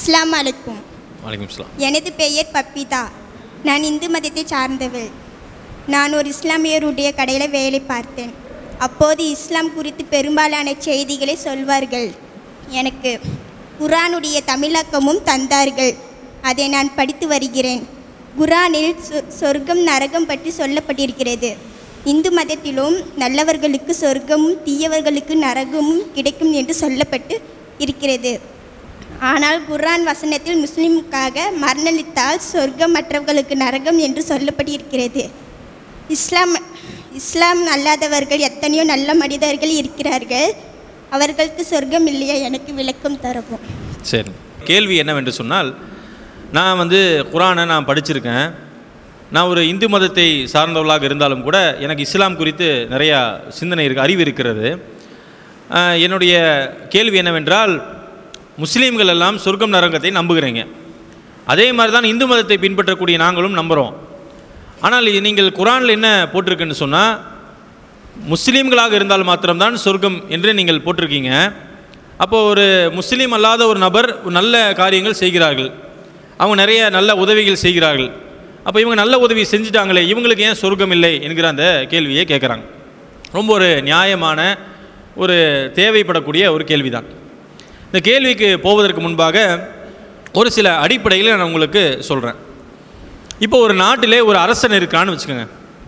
அஸ்ஸலாமு அலைக்கும் வலைக்கம் இஸ்லாம் எனது பெயர் பப்பிதா நான் இந்து மதத்தை சார்ந்தவள் நான் ஒரு இஸ்லாமியருடைய கடையில் வேலை பார்த்தேன் அப்போது இஸ்லாம் குறித்து பெரும்பாலான செய்திகளை சொல்வார்கள் எனக்கு குரானுடைய தமிழாக்கமும் தந்தார்கள் அதை நான் படித்து வருகிறேன் குரானில் சொ- சொர்க்கம் நரகம் பற்றி சொல்லப்பட்டிருக்கிறது இந்து மதத்திலும் நல்லவர்களுக்கு சொர்க்கமும் தீயவர்களுக்கு நரகமும் கிடைக்கும் என்று சொல்லப்பட்டு இருக்கிறது ஆனால் குர்ஆன் வசனத்தில் முஸ்லிமுக்காக மரணளித்தால் சொர்க்கம் மற்றவர்களுக்கு நரகம் என்று சொல்லப்பட்டிருக்கிறது இஸ்லாம் இஸ்லாம் அல்லாதவர்கள் எத்தனையோ நல்ல மனிதர்கள் இருக்கிறார்கள் அவர்களுக்கு சொர்க்கம் இல்லையா எனக்கு விளக்கம் தரவும் சரி கேள்வி என்னவென்று சொன்னால் நான் வந்து குரானை நான் படிச்சிருக்கேன் நான் ஒரு இந்து மதத்தை சார்ந்தவளாக இருந்தாலும் கூட எனக்கு இஸ்லாம் குறித்து நிறையா சிந்தனை இருக்கு அறிவு இருக்கிறது ஆஹ், என்னுடைய கேள்வி என்னவென்றால் முஸ்லீம்கள் எல்லாம் சொர்க்கம் நரகத்தை நம்புகிறீங்க அதே மாதிரி தான் இந்து மதத்தை பின்பற்றக்கூடிய நாங்களும் நம்புகிறோம் ஆனால் இது நீங்கள் குரானில் என்ன போட்டிருக்குன்னு சொன்னால் முஸ்லீம்களாக இருந்தால் மாத்திரம்தான் சொர்க்கம் என்று நீங்கள் போட்டிருக்கீங்க அப்போது ஒரு முஸ்லீம் அல்லாத ஒரு நபர் நல்ல காரியங்கள் செய்கிறார்கள் அவங்க நிறைய நல்ல உதவிகள் செய்கிறார்கள் அப்போ இவங்க நல்ல உதவி செஞ்சுட்டாங்களே இவங்களுக்கு ஏன் சொர்க்கம் இல்லை என்கிற அந்த கேள்வியை கேட்குறாங்க ரொம்ப ஒரு நியாயமான ஒரு தேவைப்படக்கூடிய ஒரு கேள்விதான் இந்த கேள்விக்கு போவதற்கு முன்பாக ஒரு சில அடிப்படையில் நான் உங்களுக்கு சொல்கிறேன் இப்போ ஒரு நாட்டிலே ஒரு அரசன் இருக்கான்னு வச்சுக்கோங்க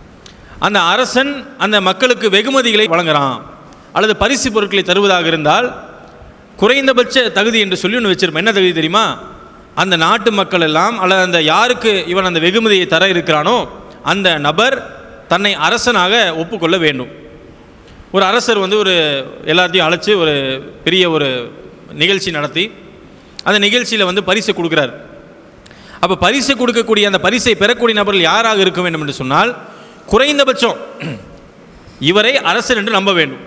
அந்த அரசன் அந்த மக்களுக்கு வெகுமதிகளை வழங்குறான் அல்லது பரிசு பொருட்களை தருவதாக இருந்தால் குறைந்தபட்ச தகுதி என்று சொல்லி ஒன்று வச்சிருப்போம் என்ன தகுதி தெரியுமா அந்த நாட்டு மக்கள் எல்லாம் அல்லது அந்த யாருக்கு இவன் அந்த வெகுமதியை தர இருக்கிறானோ அந்த நபர் தன்னை அரசனாக ஒப்புக்கொள்ள வேண்டும் ஒரு அரசர் வந்து ஒரு எல்லாத்தையும் அழைச்சி ஒரு பெரிய ஒரு நிகழ்ச்சி நடத்தி அந்த நிகழ்ச்சியில் வந்து பரிசு கொடுக்குறார் அப்போ பரிசு கொடுக்கக்கூடிய அந்த பரிசை பெறக்கூடிய நபர்கள் யாராக இருக்க வேண்டும் என்று சொன்னால் குறைந்தபட்சம் இவரை அரசர் என்று நம்ப வேண்டும்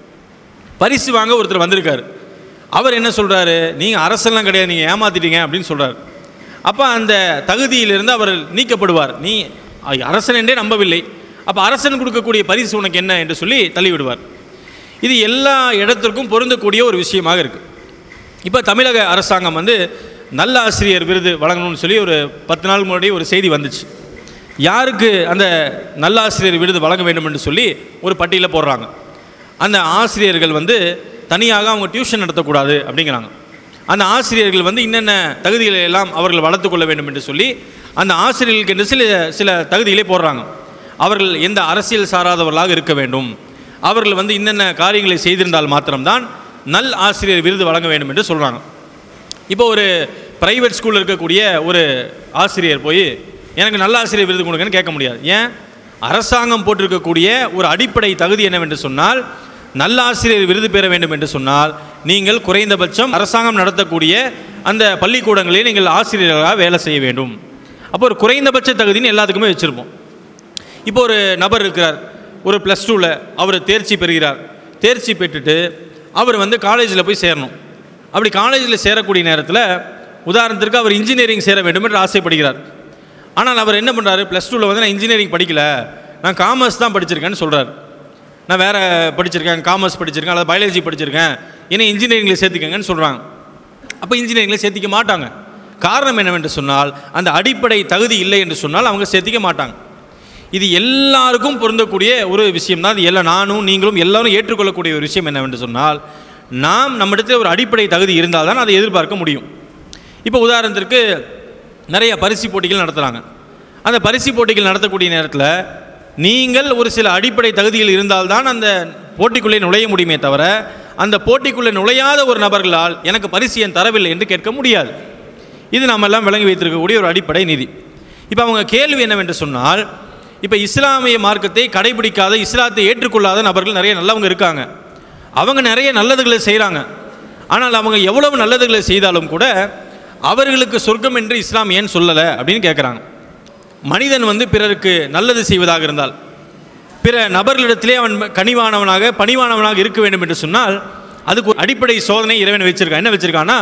பரிசு வாங்க ஒருத்தர் வந்திருக்கார் அவர் என்ன சொல்கிறாரு நீங்கள் அரசெல்லாம் கிடையாது நீங்கள் ஏமாத்திட்டீங்க அப்படின்னு சொல்கிறார் அப்போ அந்த தகுதியிலிருந்து அவர் நீக்கப்படுவார் நீ அரசன் என்றே நம்பவில்லை அப்போ அரசன் கொடுக்கக்கூடிய பரிசு உனக்கு என்ன என்று சொல்லி தள்ளிவிடுவார் இது எல்லா இடத்திற்கும் பொருந்தக்கூடிய ஒரு விஷயமாக இருக்குது இப்போ தமிழக அரசாங்கம் வந்து நல்ல ஆசிரியர் விருது வழங்கணும்னு சொல்லி ஒரு பத்து நாள் முன்னாடி ஒரு செய்தி வந்துச்சு யாருக்கு அந்த நல்ல ஆசிரியர் விருது வழங்க வேண்டும் என்று சொல்லி ஒரு பட்டியலை போடுறாங்க அந்த ஆசிரியர்கள் வந்து தனியாக அவங்க டியூஷன் நடத்தக்கூடாது அப்படிங்கிறாங்க அந்த ஆசிரியர்கள் வந்து இன்னென்ன தகுதிகளை எல்லாம் அவர்கள் வளர்த்து கொள்ள வேண்டும் என்று சொல்லி அந்த ஆசிரியர்களுக்கு என்று சில சில தகுதிகளை போடுறாங்க அவர்கள் எந்த அரசியல் சாராதவர்களாக இருக்க வேண்டும் அவர்கள் வந்து இன்னென்ன காரியங்களை செய்திருந்தால் மாத்திரம்தான் நல் ஆசிரியர் விருது வழங்க வேண்டும் என்று சொல்கிறாங்க இப்போ ஒரு பிரைவேட் ஸ்கூலில் இருக்கக்கூடிய ஒரு ஆசிரியர் போய் எனக்கு நல்ல ஆசிரியர் விருது கொடுங்கன்னு கேட்க முடியாது ஏன் அரசாங்கம் போட்டிருக்கக்கூடிய ஒரு அடிப்படை தகுதி என்னவென்று சொன்னால் நல்ல ஆசிரியர் விருது பெற வேண்டும் என்று சொன்னால் நீங்கள் குறைந்தபட்சம் அரசாங்கம் நடத்தக்கூடிய அந்த பள்ளிக்கூடங்களில் நீங்கள் ஆசிரியர்களாக வேலை செய்ய வேண்டும் அப்போ ஒரு குறைந்தபட்ச தகுதின்னு எல்லாத்துக்குமே வச்சுருப்போம் இப்போ ஒரு நபர் இருக்கிறார் ஒரு ப்ளஸ் டூவில் அவர் தேர்ச்சி பெறுகிறார் தேர்ச்சி பெற்றுட்டு அவர் வந்து காலேஜில் போய் சேரணும் அப்படி காலேஜில் சேரக்கூடிய நேரத்தில் உதாரணத்திற்கு அவர் இன்ஜினியரிங் சேர வேண்டும் என்று ஆசைப்படுகிறார் ஆனால் அவர் என்ன பண்ணுறாரு ப்ளஸ் டூவில் வந்து நான் இன்ஜினியரிங் படிக்கல நான் காமர்ஸ் தான் படிச்சிருக்கேன்னு சொல்கிறார் நான் வேறு படிச்சிருக்கேன் காமர்ஸ் படிச்சிருக்கேன் அல்லது பயாலஜி படிச்சிருக்கேன் என்னை இன்ஜினியரிங்கில் சேர்த்துக்கங்கன்னு சொல்கிறாங்க அப்போ இன்ஜினியரிங்கில் சேர்த்திக்க மாட்டாங்க காரணம் என்னவென்று சொன்னால் அந்த அடிப்படை தகுதி இல்லை என்று சொன்னால் அவங்க சேர்த்திக்க மாட்டாங்க இது எல்லாருக்கும் பொருந்தக்கூடிய ஒரு விஷயம் தான் இது எல்லாம் நானும் நீங்களும் எல்லாரும் ஏற்றுக்கொள்ளக்கூடிய ஒரு விஷயம் என்னவென்று சொன்னால் நாம் நம்மிடத்தில் ஒரு அடிப்படை தகுதி இருந்தால் தான் அதை எதிர்பார்க்க முடியும் இப்போ உதாரணத்திற்கு நிறைய பரிசு போட்டிகள் நடத்துகிறாங்க அந்த பரிசு போட்டிகள் நடத்தக்கூடிய நேரத்தில் நீங்கள் ஒரு சில அடிப்படை தகுதிகள் இருந்தால்தான் அந்த போட்டிக்குள்ளே நுழைய முடியுமே தவிர அந்த போட்டிக்குள்ளே நுழையாத ஒரு நபர்களால் எனக்கு பரிசு ஏன் தரவில்லை என்று கேட்க முடியாது இது நாம் எல்லாம் விளங்கி வைத்திருக்கக்கூடிய ஒரு அடிப்படை நிதி இப்போ அவங்க கேள்வி என்னவென்று சொன்னால் இப்போ இஸ்லாமிய மார்க்கத்தை கடைபிடிக்காத இஸ்லாத்தை ஏற்றுக்கொள்ளாத நபர்கள் நிறைய நல்லவங்க இருக்காங்க அவங்க நிறைய நல்லதுகளை செய்கிறாங்க ஆனால் அவங்க எவ்வளவு நல்லதுகளை செய்தாலும் கூட அவர்களுக்கு சொர்க்கம் என்று இஸ்லாம் ஏன் சொல்லலை அப்படின்னு கேட்குறாங்க மனிதன் வந்து பிறருக்கு நல்லது செய்வதாக இருந்தால் பிற நபர்களிடத்திலே அவன் கனிவானவனாக பணிவானவனாக இருக்க வேண்டும் என்று சொன்னால் அதுக்கு ஒரு அடிப்படை சோதனை இறைவன் வச்சிருக்கான் என்ன வச்சிருக்கான்னா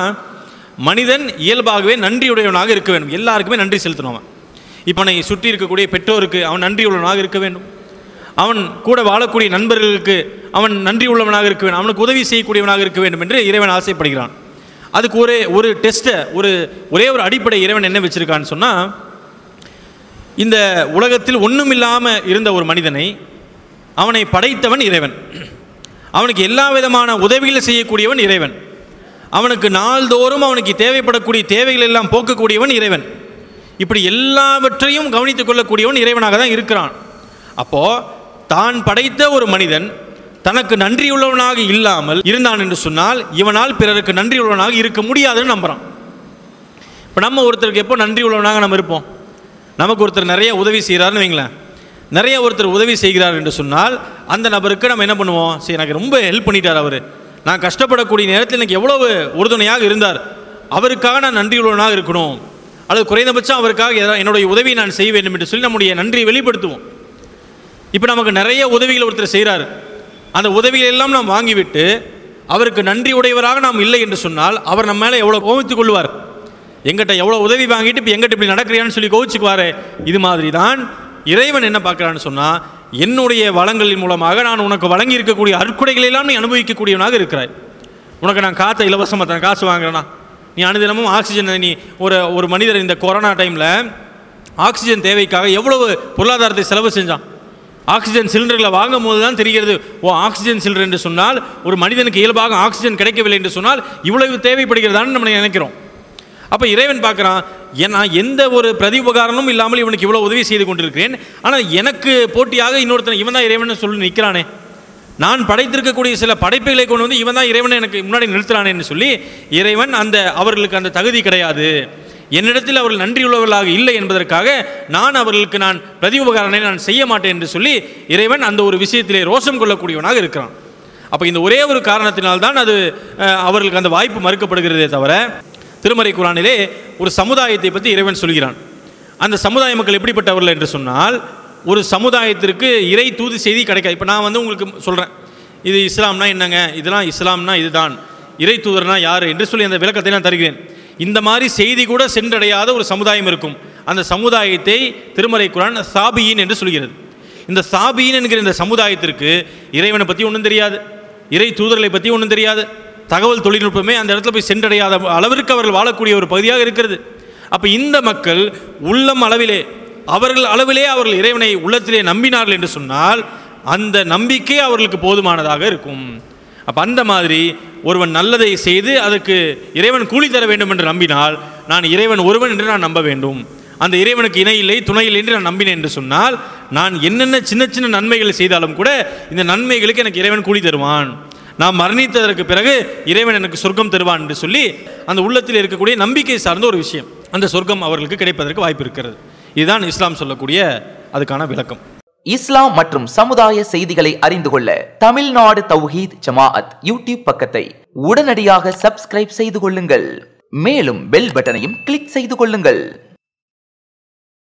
மனிதன் இயல்பாகவே நன்றியுடையவனாக இருக்க வேண்டும் எல்லாருக்குமே நன்றி செலுத்தணும் அவன் இப்போ அவனை சுற்றி இருக்கக்கூடிய பெற்றோருக்கு அவன் நன்றியுள்ளவனாக இருக்க வேண்டும் அவன் கூட வாழக்கூடிய நண்பர்களுக்கு அவன் நன்றி உள்ளவனாக இருக்க வேண்டும் அவனுக்கு உதவி செய்யக்கூடியவனாக இருக்க வேண்டும் என்று இறைவன் ஆசைப்படுகிறான் அதுக்கு ஒரே ஒரு டெஸ்ட்டை ஒரு ஒரே ஒரு அடிப்படை இறைவன் என்ன வச்சுருக்கான்னு சொன்னால் இந்த உலகத்தில் ஒன்றும் இல்லாமல் இருந்த ஒரு மனிதனை அவனை படைத்தவன் இறைவன் அவனுக்கு எல்லா விதமான உதவிகளை செய்யக்கூடியவன் இறைவன் அவனுக்கு நாள்தோறும் அவனுக்கு தேவைப்படக்கூடிய தேவைகள் எல்லாம் போக்கக்கூடியவன் இறைவன் இப்படி எல்லாவற்றையும் கவனித்துக் கொள்ளக்கூடியவன் இறைவனாக தான் இருக்கிறான் அப்போது தான் படைத்த ஒரு மனிதன் தனக்கு நன்றியுள்ளவனாக இல்லாமல் இருந்தான் என்று சொன்னால் இவனால் பிறருக்கு நன்றியுள்ளவனாக இருக்க முடியாதுன்னு நம்புகிறான் இப்போ நம்ம ஒருத்தருக்கு எப்போ நன்றி உள்ளவனாக நம்ம இருப்போம் நமக்கு ஒருத்தர் நிறைய உதவி செய்கிறாருன்னு வைங்களேன் நிறைய ஒருத்தர் உதவி செய்கிறார் என்று சொன்னால் அந்த நபருக்கு நம்ம என்ன பண்ணுவோம் சரி எனக்கு ரொம்ப ஹெல்ப் பண்ணிட்டார் அவர் நான் கஷ்டப்படக்கூடிய நேரத்தில் எனக்கு எவ்வளவு உறுதுணையாக இருந்தார் அவருக்காக நான் நன்றியுள்ளவனாக இருக்கணும் அல்லது குறைந்தபட்சம் அவருக்காக ஏதா- என்னுடைய உதவியை நான் செய்ய வேண்டும் என்று சொல்லி நம்முடைய நன்றியை வெளிப்படுத்துவோம் இப்போ நமக்கு நிறைய உதவிகள் ஒருத்தர் செய்கிறார் அந்த உதவிகளை எல்லாம் நாம் வாங்கிவிட்டு அவருக்கு நன்றி உடையவராக நாம் இல்லை என்று சொன்னால் அவர் நம்ம மேலே எவ்வளோ கோவித்துக் கொள்வார் எங்கிட்ட எவ்வளோ உதவி வாங்கிட்டு இப்போ எங்கிட்ட இப்படி நடக்கிறியான்னு சொல்லி கோவிச்சுக்குவாரு இது மாதிரி தான் இறைவன் என்ன பார்க்குறான்னு சொன்னால் என்னுடைய வளங்களின் மூலமாக நான் உனக்கு வழங்கி இருக்கக்கூடிய அற்கொடைகளை எல்லாம் நீ அனுபவிக்கக்கூடியவனாக இருக்கிறாய் உனக்கு நான் காற்றை இலவசமாக தரேன் காசு வாங்குறேனா நீ அனுதினமும் ஆக்சிஜன் நீ ஒரு ஒரு மனிதர் இந்த கொரோனா டைமில் ஆக்சிஜன் தேவைக்காக எவ்வளவு பொருளாதாரத்தை செலவு செஞ்சான் ஆக்சிஜன் சிலிண்டர்களை வாங்கும் போது தான் தெரிகிறது ஓ ஆக்சிஜன் சிலிண்டர் என்று சொன்னால் ஒரு மனிதனுக்கு இயல்பாக ஆக்சிஜன் கிடைக்கவில்லை என்று சொன்னால் இவ்வளவு தேவைப்படுகிறதான்னு நம்ம நினைக்கிறோம் அப்போ இறைவன் பார்க்குறான் ஏன்னா எந்த ஒரு பிரதி உபகாரமும் இல்லாமல் இவனுக்கு இவ்வளோ உதவி செய்து கொண்டிருக்கிறேன் ஆனால் எனக்கு போட்டியாக இன்னொருத்தன் இவன் தான் இறைவன் சொல்லி நிற்கிறானே நான் படைத்திருக்கக்கூடிய சில படைப்புகளை கொண்டு வந்து இவன் தான் இறைவனை எனக்கு முன்னாடி நிறுத்துறானேன்னு சொல்லி இறைவன் அந்த அவர்களுக்கு அந்த தகுதி கிடையாது என்னிடத்தில் அவர்கள் நன்றியுள்ளவர்களாக இல்லை என்பதற்காக நான் அவர்களுக்கு நான் பிரதி உபகாரனை நான் செய்ய மாட்டேன் என்று சொல்லி இறைவன் அந்த ஒரு விஷயத்திலே ரோஷம் கொள்ளக்கூடியவனாக இருக்கிறான் அப்போ இந்த ஒரே ஒரு காரணத்தினால்தான் அது அஹ், அவர்களுக்கு அந்த வாய்ப்பு மறுக்கப்படுகிறதே தவிர திருமறை குரானிலே ஒரு சமுதாயத்தை பற்றி இறைவன் சொல்கிறான் அந்த சமுதாய மக்கள் எப்படிப்பட்டவர்கள் என்று சொன்னால் ஒரு சமுதாயத்திற்கு இறை தூது செய்தி கிடைக்காது இப்போ நான் வந்து உங்களுக்கு சொல்கிறேன் இது இஸ்லாம்னா என்னங்க இதெல்லாம் இஸ்லாம்னா இதுதான் இறை தூதர்னா யார் என்று சொல்லி அந்த விளக்கத்தை நான் தருகிறேன் இந்த மாதிரி செய்தி கூட சென்றடையாத ஒரு சமுதாயம் இருக்கும் அந்த சமுதாயத்தை திருமறை குரான் சாபியின் என்று சொல்கிறது இந்த சாபியின் என்கிற இந்த சமுதாயத்திற்கு இறைவனை பற்றி ஒன்றும் தெரியாது இறை தூதர்களை பற்றி ஒன்றும் தெரியாது தகவல் தொழில்நுட்பமே அந்த இடத்துல போய் சென்றடையாத அளவிற்கு அவர்கள் வாழக்கூடிய ஒரு பகுதியாக இருக்கிறது அப்போ இந்த மக்கள் உள்ளம் அளவிலே அவர்கள் அளவிலே அவர்கள் இறைவனை உள்ளத்திலே நம்பினார்கள் என்று சொன்னால் அந்த நம்பிக்கை அவர்களுக்கு போதுமானதாக இருக்கும் அப்போ அந்த மாதிரி ஒருவன் நல்லதை செய்து அதற்கு இறைவன் கூலி தர வேண்டும் என்று நம்பினால் நான் இறைவன் ஒருவன் என்று நான் நம்ப வேண்டும் அந்த இறைவனுக்கு இணை இல்லை துணை இல்லை என்று நான் நம்பினேன் என்று சொன்னால் நான் என்னென்ன சின்ன சின்ன நன்மைகளை செய்தாலும் கூட இந்த நன்மைகளுக்கு எனக்கு இறைவன் கூலி தருவான் நான் மரணித்ததற்கு பிறகு இறைவன் எனக்கு சொர்க்கம் தருவான் என்று சொல்லி அந்த உள்ளத்தில் இருக்கக்கூடிய நம்பிக்கை சார்ந்த ஒரு விஷயம் அந்த சொர்க்கம் அவர்களுக்கு கிடைப்பதற்கு வாய்ப்பு இருக்கிறது இதுதான் இஸ்லாம் சொல்லக்கூடிய அதுக்கான விளக்கம் இஸ்லாம் மற்றும் சமுதாய செய்திகளை அறிந்து கொள்ள தமிழ்நாடு தௌஹீத் ஜமாஅத் யூடியூப் பக்கத்தை உடனடியாக சப்ஸ்கிரைப் செய்து கொள்ளுங்கள் மேலும் பெல் பட்டனையும் கிளிக் செய்து கொள்ளுங்கள்